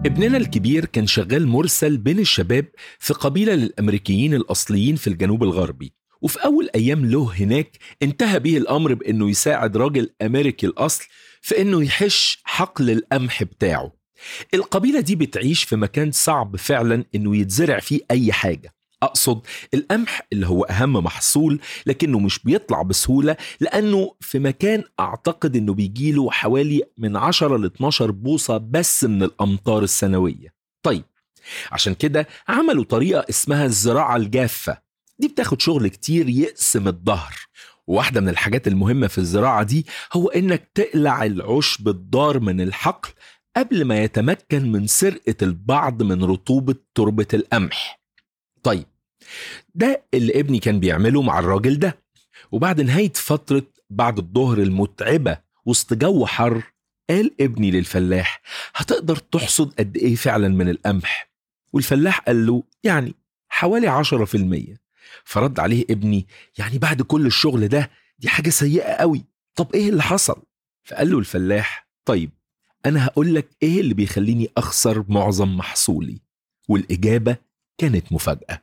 ابننا الكبير كان شغال مرسل بين الشباب في قبيلة للأمريكيين الأصليين في الجنوب الغربي وفي أول أيام له هناك انتهى به الأمر بأنه يساعد راجل أمريكي الأصل في أنه يحش حقل القمح بتاعه القبيلة دي بتعيش في مكان صعب فعلا أنه يتزرع فيه أي حاجة أقصد القمح اللي هو أهم محصول لكنه مش بيطلع بسهولة لأنه في مكان أعتقد أنه بيجيله حوالي من 10 ل 12 بوصة بس من الأمطار السنوية طيب عشان كده عملوا طريقة اسمها الزراعة الجافة دي بتاخد شغل كتير يقسم الظهر واحدة من الحاجات المهمة في الزراعة دي هو إنك تقلع العشب الضار من الحقل قبل ما يتمكن من سرقة البعض من رطوبة تربة القمح طيب ده اللي ابني كان بيعمله مع الراجل ده وبعد نهاية فترة بعد الظهر المتعبة وسط جو حر قال ابني للفلاح هتقدر تحصد قد ايه فعلا من القمح والفلاح قال له يعني حوالي عشرة في المية فرد عليه ابني يعني بعد كل الشغل ده دي حاجة سيئة قوي طب ايه اللي حصل فقال له الفلاح طيب انا هقول لك ايه اللي بيخليني اخسر معظم محصولي والاجابة كانت مفاجأة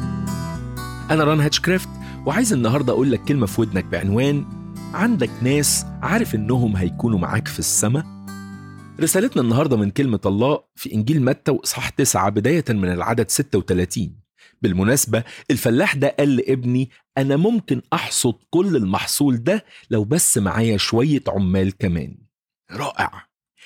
أنا ران هاتشكرافت وعايز النهاردة أقول لك كلمة في ودنك بعنوان عندك ناس عارف إنهم هيكونوا معاك في السماء رسالتنا النهاردة من كلمة الله في إنجيل متى وإصحاح 9 بداية من العدد 36 بالمناسبة الفلاح ده قال لابني أنا ممكن أحصد كل المحصول ده لو بس معايا شوية عمال كمان رائع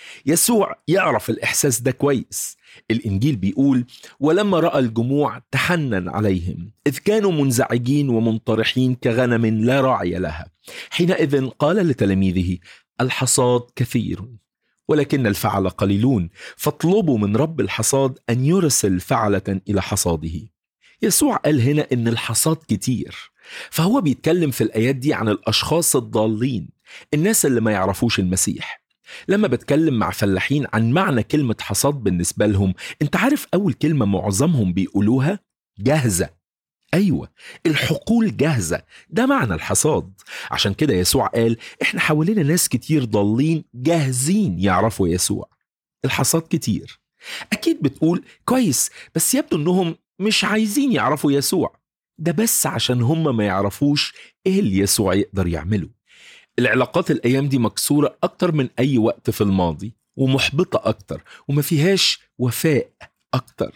يسوع يعرف الإحساس ده كويس الإنجيل بيقول ولما رأى الجموع تحنن عليهم إذ كانوا منزعجين ومنطرحين كغنم لا راعي لها حينئذ قال لتلاميذه الحصاد كثير ولكن الفعل قليلون فاطلبوا من رب الحصاد أن يرسل فعلة إلى حصاده يسوع قال هنا إن الحصاد كتير فهو بيتكلم في الآيات دي عن الأشخاص الضالين الناس اللي ما يعرفوش المسيح لما بتكلم مع فلاحين عن معنى كلمة حصاد بالنسبة لهم انت عارف أول كلمة معظمهم بيقولوها جاهزة أيوة الحقول جاهزة ده معنى الحصاد عشان كده يسوع قال احنا حوالينا ناس كتير ضالين جاهزين يعرفوا يسوع الحصاد كتير أكيد بتقول كويس بس يبدو أنهم مش عايزين يعرفوا يسوع ده بس عشان هم ما يعرفوش ايه اللي يسوع يقدر يعمله العلاقات الأيام دي مكسورة أكتر من أي وقت في الماضي ومحبطة أكتر وما فيهاش وفاء أكتر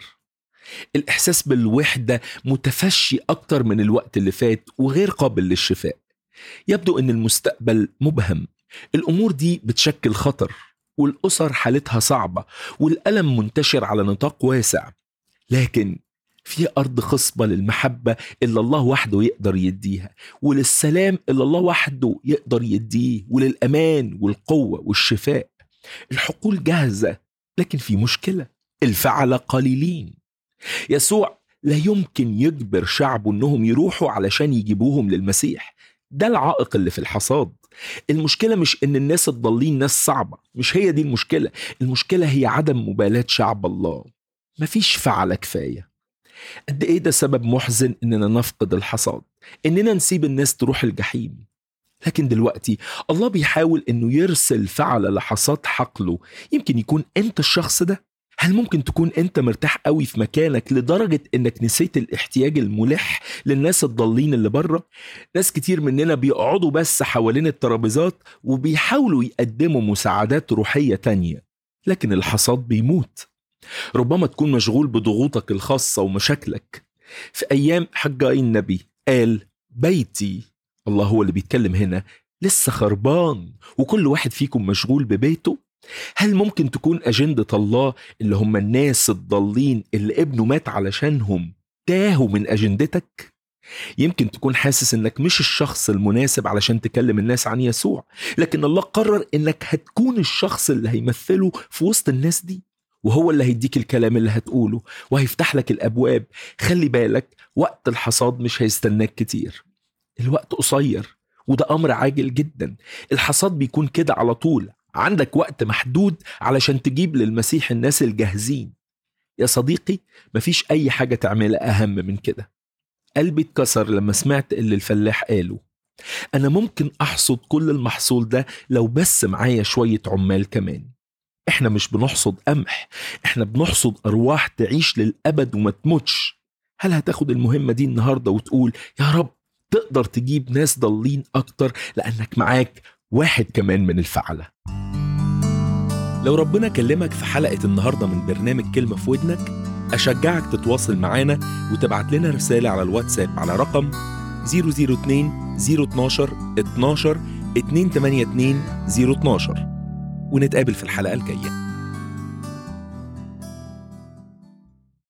الإحساس بالوحدة متفشي أكتر من الوقت اللي فات وغير قابل للشفاء يبدو أن المستقبل مبهم الأمور دي بتشكل خطر والأسر حالتها صعبة والألم منتشر على نطاق واسع لكن في أرض خصبة للمحبة اللي الله وحده يقدر يديها وللسلام اللي الله وحده يقدر يديه وللأمان والقوة والشفاء الحقول جاهزة لكن في مشكلة الفعل قليلين يسوع لا يمكن يجبر شعبه انهم يروحوا علشان يجيبوهم للمسيح ده العائق اللي في الحصاد المشكلة مش ان الناس الضالين ناس صعبة مش هي دي المشكلة المشكلة هي عدم مبالاة شعب الله مفيش فعل كفايه قد ايه ده سبب محزن اننا نفقد الحصاد اننا نسيب الناس تروح الجحيم لكن دلوقتي الله بيحاول انه يرسل فعل لحصاد حقله يمكن يكون انت الشخص ده هل ممكن تكون انت مرتاح قوي في مكانك لدرجة انك نسيت الاحتياج الملح للناس الضالين اللي بره ناس كتير مننا بيقعدوا بس حوالين الترابيزات وبيحاولوا يقدموا مساعدات روحية تانية لكن الحصاد بيموت ربما تكون مشغول بضغوطك الخاصة ومشاكلك في أيام حجاي النبي قال بيتي الله هو اللي بيتكلم هنا لسه خربان وكل واحد فيكم مشغول ببيته هل ممكن تكون أجندة الله اللي هم الناس الضالين اللي ابنه مات علشانهم تاهوا من أجندتك؟ يمكن تكون حاسس انك مش الشخص المناسب علشان تكلم الناس عن يسوع لكن الله قرر انك هتكون الشخص اللي هيمثله في وسط الناس دي وهو اللي هيديك الكلام اللي هتقوله وهيفتح لك الابواب خلي بالك وقت الحصاد مش هيستناك كتير الوقت قصير وده امر عاجل جدا الحصاد بيكون كده على طول عندك وقت محدود علشان تجيب للمسيح الناس الجاهزين يا صديقي مفيش اي حاجه تعملها اهم من كده قلبي اتكسر لما سمعت اللي الفلاح قاله انا ممكن احصد كل المحصول ده لو بس معايا شويه عمال كمان احنا مش بنحصد قمح احنا بنحصد ارواح تعيش للابد وما تموتش هل هتاخد المهمه دي النهارده وتقول يا رب تقدر تجيب ناس ضالين اكتر لانك معاك واحد كمان من الفعله لو ربنا كلمك في حلقه النهارده من برنامج كلمه في ودنك اشجعك تتواصل معانا وتبعت لنا رساله على الواتساب على رقم 002 012 12 282 012 ونتقابل في الحلقه الجايه